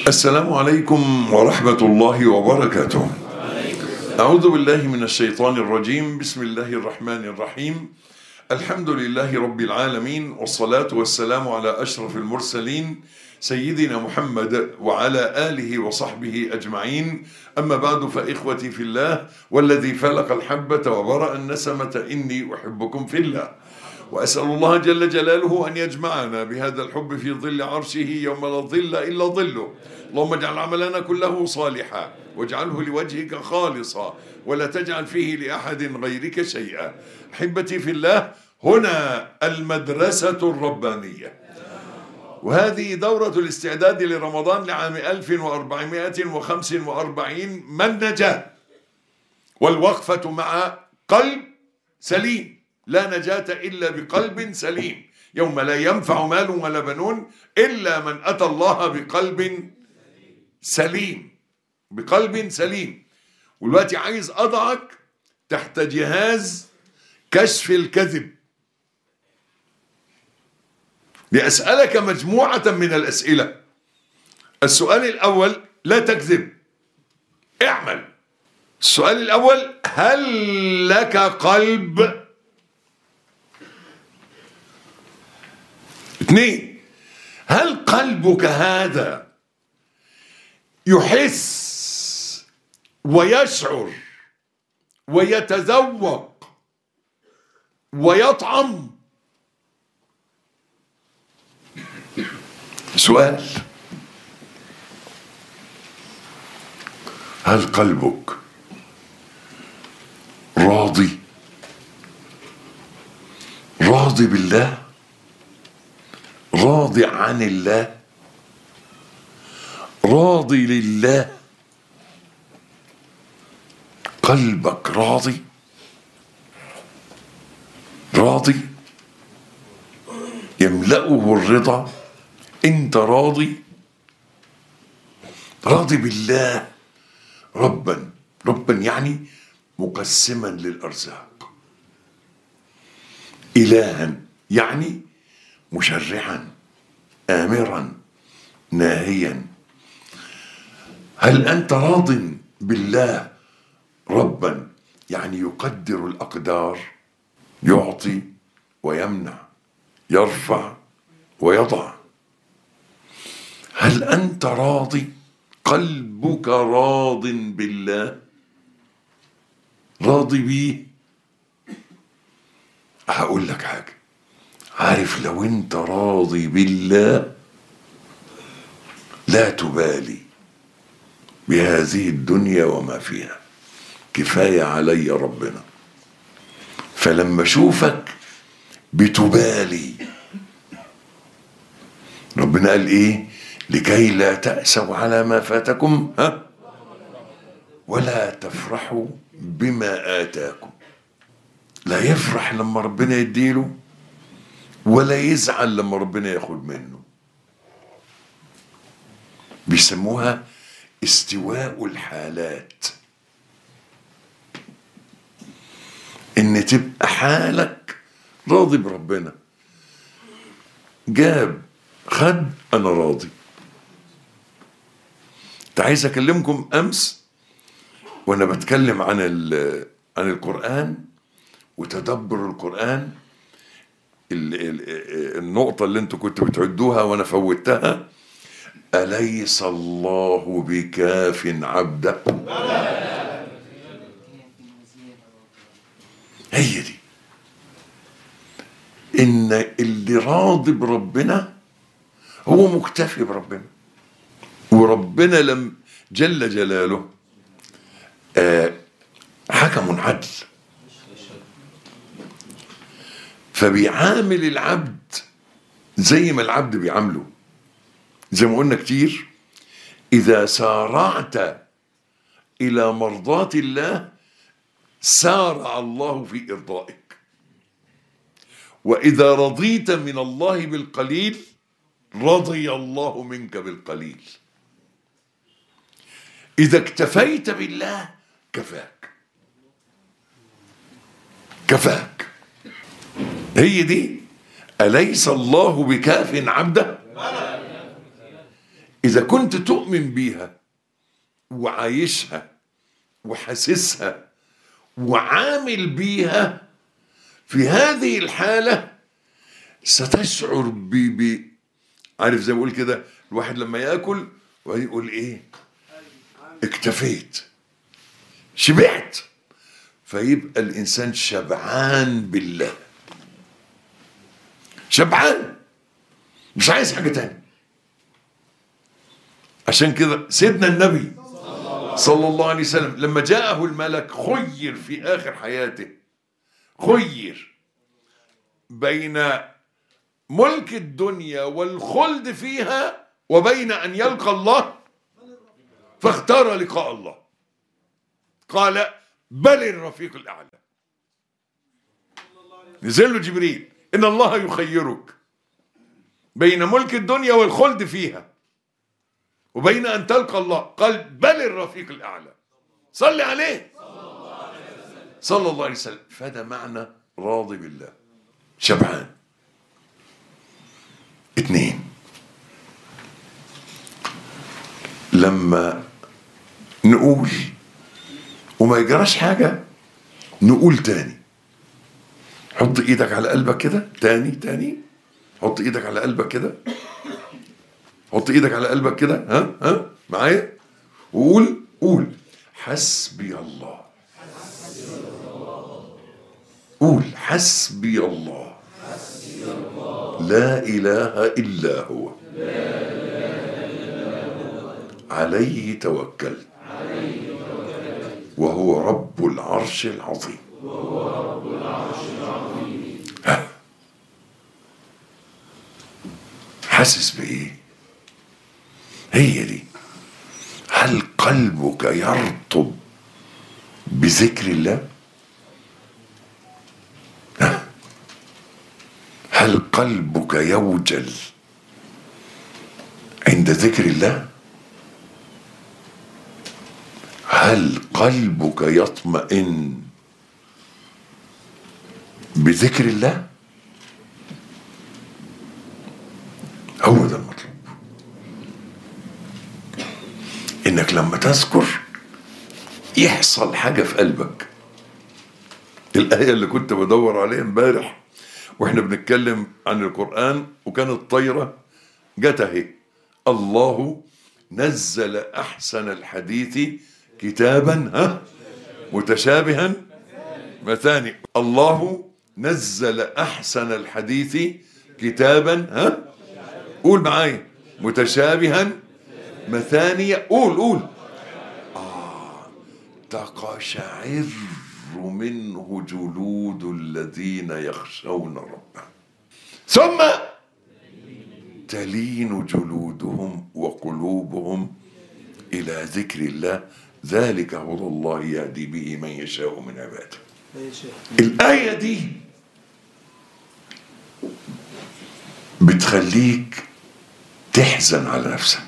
السلام عليكم ورحمة الله وبركاته أعوذ بالله من الشيطان الرجيم بسم الله الرحمن الرحيم الحمد لله رب العالمين والصلاة والسلام على أشرف المرسلين سيدنا محمد وعلى آله وصحبه أجمعين أما بعد فإخوتي في الله والذي فلق الحبة وبرأ النسمة إني أحبكم في الله وأسأل الله جل جلاله أن يجمعنا بهذا الحب في ظل عرشه يوم لا ظل إلا ظله اللهم اجعل عملنا كله صالحا واجعله لوجهك خالصا ولا تجعل فيه لأحد غيرك شيئا أحبتي في الله هنا المدرسة الربانية وهذه دورة الاستعداد لرمضان لعام 1445 من نجاة والوقفة مع قلب سليم لا نجاة إلا بقلب سليم يوم لا ينفع مال ولا بنون إلا من أتى الله بقلب سليم بقلب سليم والوقت عايز أضعك تحت جهاز كشف الكذب لأسألك مجموعة من الأسئلة السؤال الأول لا تكذب اعمل السؤال الأول هل لك قلب اثنين هل قلبك هذا يحس ويشعر ويتذوق ويطعم سؤال هل قلبك راضي راضي بالله راضي عن الله راضي لله قلبك راضي راضي يملأه الرضا انت راضي راضي بالله ربا ربا يعني مقسما للارزاق الها يعني مشرعا امرا ناهيا هل انت راض بالله ربا يعني يقدر الاقدار يعطي ويمنع يرفع ويضع هل انت راضي قلبك راض بالله راضي بيه هقول لك حاجه عارف لو انت راضي بالله لا تبالي بهذه الدنيا وما فيها كفايه علي ربنا فلما اشوفك بتبالي ربنا قال ايه لكي لا تأسوا على ما فاتكم ها ولا تفرحوا بما آتاكم لا يفرح لما ربنا يديله ولا يزعل لما ربنا ياخد منه بيسموها استواء الحالات ان تبقى حالك راضي بربنا جاب خد انا راضي كنت عايز اكلمكم امس وانا بتكلم عن عن القران وتدبر القران ال ال النقطه اللي انتوا كنتوا بتعدوها وانا فوتها اليس الله بكاف عبده هي دي ان اللي راضي بربنا هو مكتفي بربنا وربنا لم جل جلاله آه حكم عدل فبيعامل العبد زي ما العبد بيعامله زي ما قلنا كتير إذا سارعت إلى مرضاة الله سارع الله في إرضائك وإذا رضيت من الله بالقليل رضي الله منك بالقليل إذا اكتفيت بالله كفاك كفاك هي دي أليس الله بكاف عبده إذا كنت تؤمن بيها وعايشها وحاسسها وعامل بيها في هذه الحالة ستشعر ب ب عارف زي ما بقول كده الواحد لما ياكل ويقول ايه اكتفيت شبعت فيبقى الانسان شبعان بالله شبعان مش عايز حاجه تاني عشان كده سيدنا النبي صلى الله عليه وسلم لما جاءه الملك خير في اخر حياته خير بين ملك الدنيا والخلد فيها وبين ان يلقى الله فاختار لقاء الله قال بل الرفيق الاعلى نزل له جبريل ان الله يخيرك بين ملك الدنيا والخلد فيها وبين ان تلقى الله قال بل الرفيق الاعلى صل عليه صلى الله عليه وسلم فده معنى راضي بالله شبعان اتنين لما نقول وما يجراش حاجة نقول تاني حط ايدك على قلبك كده تاني تاني حط ايدك على قلبك كده حط ايدك على قلبك كده ها ها معايا وقول قول حسبي الله قول حسبي الله لا إله إلا هو عليه توكلت وهو رب العرش العظيم ها. حاسس بإيه هي دي هل قلبك يرطب بذكر الله ها؟ هل قلبك يوجل عند ذكر الله هل قلبك يطمئن بذكر الله هو ده المطلوب انك لما تذكر يحصل حاجه في قلبك الايه اللي كنت بدور عليها امبارح واحنا بنتكلم عن القران وكانت طايره جت اهي الله نزل احسن الحديث كتابا ها متشابها مثاني الله نزل احسن الحديث كتابا ها قول معايا متشابها مثانية قول قول آه تقشعر منه جلود الذين يخشون ربهم ثم تلين جلودهم وقلوبهم إلى ذكر الله ذلك هدى الله يهدي به من يشاء من عباده الآية دي بتخليك تحزن على نفسك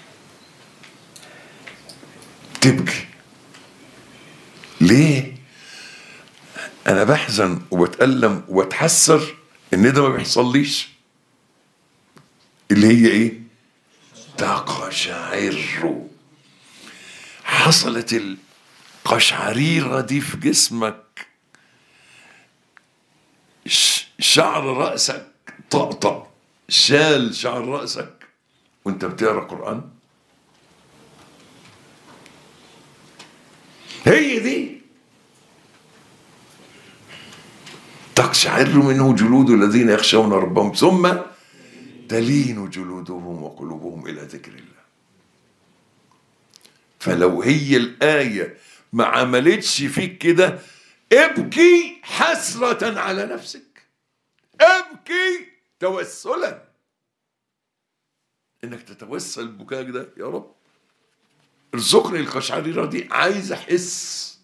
تبكي ليه انا بحزن وبتألم وبتحسر ان ده ما بيحصليش اللي هي ايه تقشعر حصلت القشعريرة دي في جسمك ش- شعر رأسك طقطق شال شعر رأسك وانت بتقرا قرآن هي دي تقشعر منه جلود الذين يخشون ربهم ثم تلين جلودهم وقلوبهم إلى ذكر الله فلو هي الآية ما عملتش فيك كده ابكي حسرة على نفسك ابكي توسلا انك تتوسل بكاك ده يا رب ارزقني القشعريرة دي عايز احس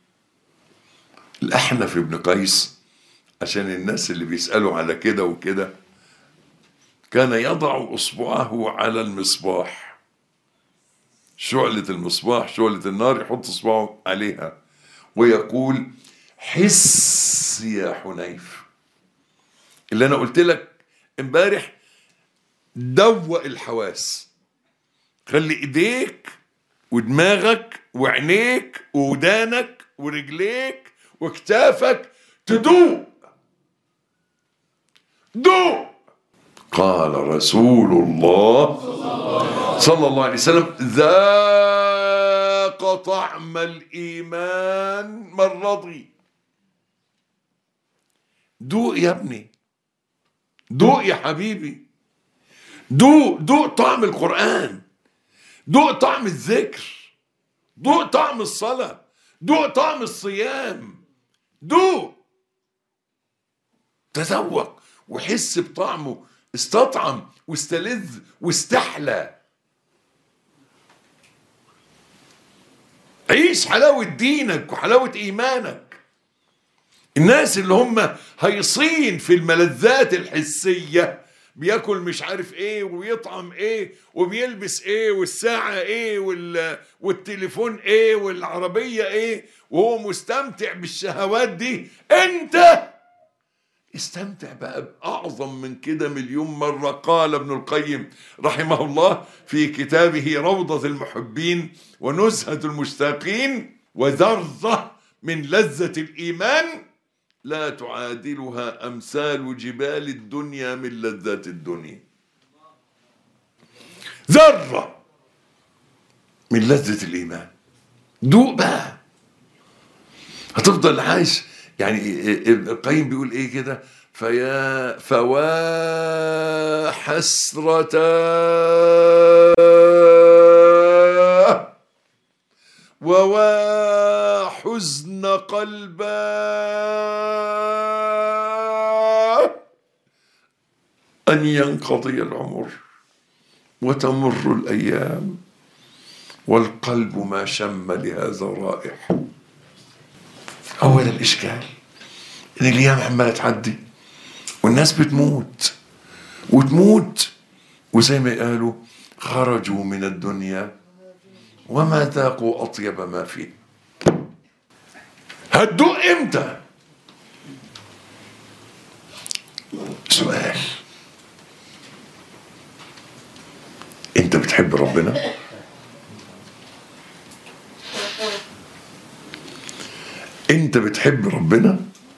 الاحنف ابن قيس عشان الناس اللي بيسألوا على كده وكده كان يضع اصبعه على المصباح شعلة المصباح شعلة النار يحط اصبعه عليها ويقول حس يا حنيف اللي انا قلت لك امبارح دوق الحواس خلي ايديك ودماغك وعينيك وودانك ورجليك وكتافك تدوق دوق قال رسول الله صلى الله عليه وسلم ذاق طعم الإيمان من رضي دوق يا ابني دوق يا حبيبي دوق دوق طعم القرآن دوق طعم الذكر دوق طعم الصلاة دوق طعم الصيام دوق تذوق وحس بطعمه استطعم واستلذ واستحلى عيش حلاوة دينك وحلاوة إيمانك الناس اللي هم هيصين في الملذات الحسية بياكل مش عارف ايه ويطعم ايه وبيلبس ايه والساعة ايه وال... والتليفون ايه والعربية ايه وهو مستمتع بالشهوات دي انت استمتع بقى بأعظم من كده مليون مرة قال ابن القيم رحمه الله في كتابه روضة المحبين ونزهة المشتاقين وذرة من لذة الإيمان لا تعادلها أمثال جبال الدنيا من لذات الدنيا ذرة من لذة الإيمان دوق بقى هتفضل عايش يعني ابن القيم بيقول ايه كده فيا فوا حسرة ووا حزن قلبا أن ينقضي العمر وتمر الأيام والقلب ما شم لهذا رائح هو ده الإشكال إن الأيام عمالة تعدي والناس بتموت وتموت وزي ما قالوا خرجوا من الدنيا وما ذاقوا أطيب ما فيه هتدوق إمتى؟ سؤال أنت بتحب ربنا؟ انت بتحب ربنا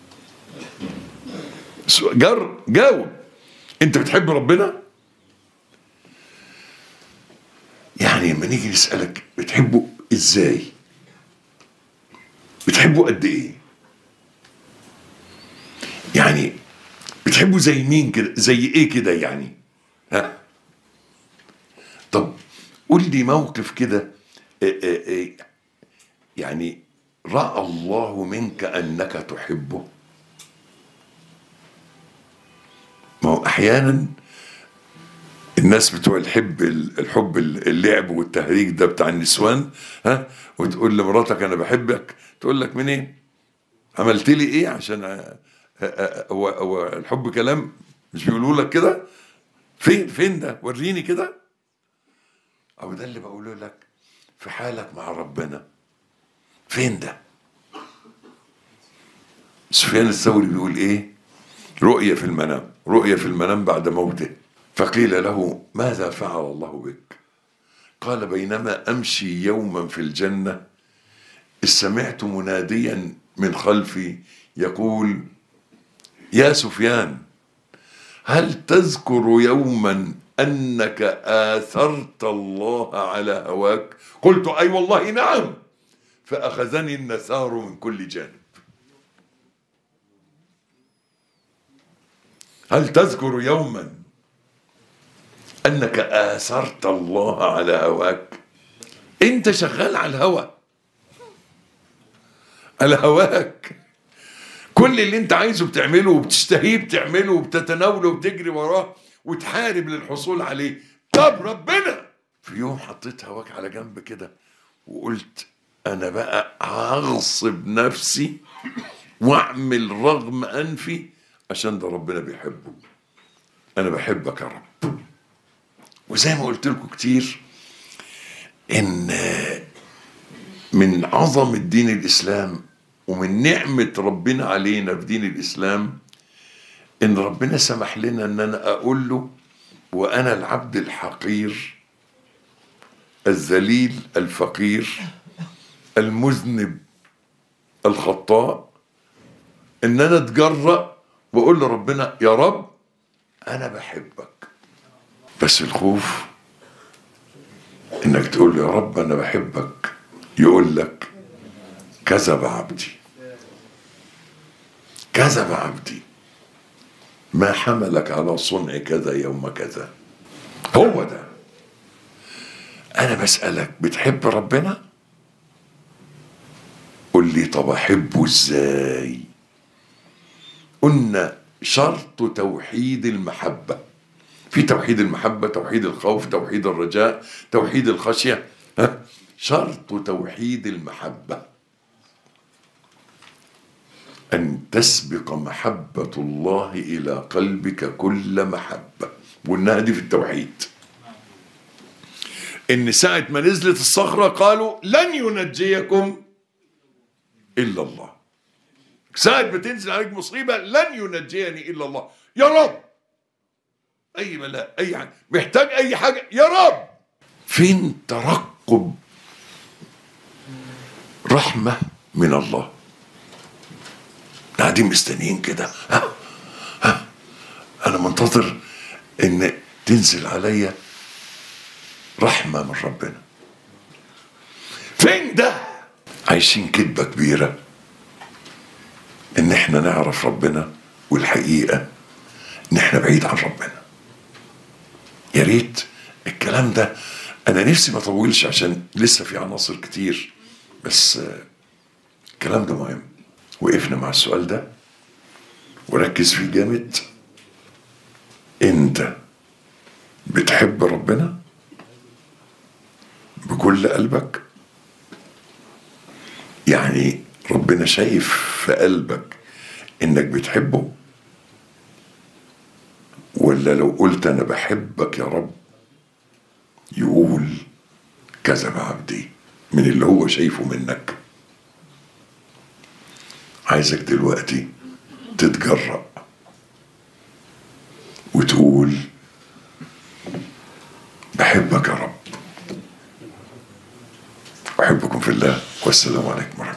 جر جاوب انت بتحب ربنا يعني لما نيجي نسألك بتحبه ازاي بتحبه قد ايه يعني بتحبه زي مين كده زي ايه كده يعني ها طب قول لي موقف كده اه اه اه يعني راى الله منك انك تحبه ما هو احيانا الناس بتوع الحب الحب اللعب والتهريج ده بتاع النسوان ها وتقول لمراتك انا بحبك تقول لك منين عملت لي ايه عشان هو هو الحب كلام مش بيقولوا لك كده فين فين ده وريني كده او ده اللي بقوله لك في حالك مع ربنا فين ده سفيان الثوري بيقول ايه رؤية في المنام رؤية في المنام بعد موته فقيل له ماذا فعل الله بك قال بينما أمشي يوما في الجنة إذ سمعت مناديا من خلفي يقول يا سفيان هل تذكر يوما أنك آثرت الله على هواك قلت أي والله نعم فأخذني النثار من كل جانب هل تذكر يوما أنك آثرت الله على هواك أنت شغال على الهوى على هواك كل اللي انت عايزه بتعمله وبتشتهيه بتعمله وبتتناوله وبتجري وراه وتحارب للحصول عليه طب ربنا في يوم حطيت هواك على جنب كده وقلت انا بقى هغصب نفسي واعمل رغم انفي عشان ده ربنا بيحبه انا بحبك يا رب وزي ما قلت لكم كتير ان من عظم الدين الاسلام ومن نعمة ربنا علينا في دين الإسلام إن ربنا سمح لنا إن أنا أقول له وأنا العبد الحقير الذليل الفقير المذنب الخطاء ان انا اتجرأ واقول لربنا يا رب انا بحبك بس الخوف انك تقول له يا رب انا بحبك يقول لك كذب عبدي كذب عبدي ما حملك على صنع كذا يوم كذا هو ده انا بسألك بتحب ربنا قل لي طب احبه ازاي قلنا شرط توحيد المحبة في توحيد المحبة توحيد الخوف توحيد الرجاء توحيد الخشية ها؟ شرط توحيد المحبة أن تسبق محبة الله إلى قلبك كل محبة قلناها دي في التوحيد إن ساعة ما نزلت الصخرة قالوا لن ينجيكم إلا الله ساعة ما تنزل عليك مصيبة لن ينجيني إلا الله يا رب أي بلاء أي حاجة محتاج أي حاجة يا رب فين ترقب رحمة من الله قاعدين مستنيين كده ها ها أنا منتظر إن تنزل عليا رحمة من ربنا فين ده عايشين كذبة كبيرة ان احنا نعرف ربنا والحقيقة ان احنا بعيد عن ربنا يا ريت الكلام ده انا نفسي ما اطولش عشان لسه في عناصر كتير بس آه، الكلام ده مهم وقفنا مع السؤال ده وركز فيه جامد انت بتحب ربنا بكل قلبك يعني ربنا شايف في قلبك انك بتحبه ولا لو قلت انا بحبك يا رب يقول كذب عبدي من اللي هو شايفه منك عايزك دلوقتي تتجرأ وتقول بحبك يا رب أحبكم في الله والسلام عليكم ورحمة الله